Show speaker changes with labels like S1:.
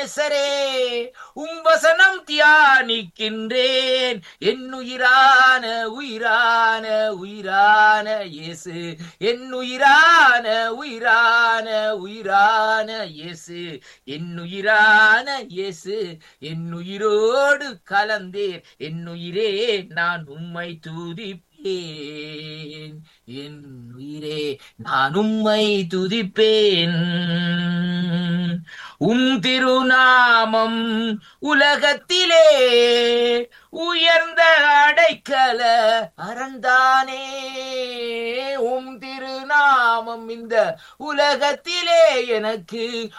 S1: நேசரே உம் வசனம் தியானிக்கின்றேன் என் உயிரான உயிரான உயிரான இயேசு என் உயிரான உயிரான உயிரான இயேசு என் உயிரான இயேசு என் உயிரோடு கலந்தேர் என் உயிரே நான் உம்மை துதிப்பேன் என் உயிரே நான் உம்மை துதிப்பேன் உம் திருநாமம் உலகத்திலே உயர்ந்த அடைக்கல அறந்தானே உம் திருநாமம் இந்த உலகத்திலே எனக்கு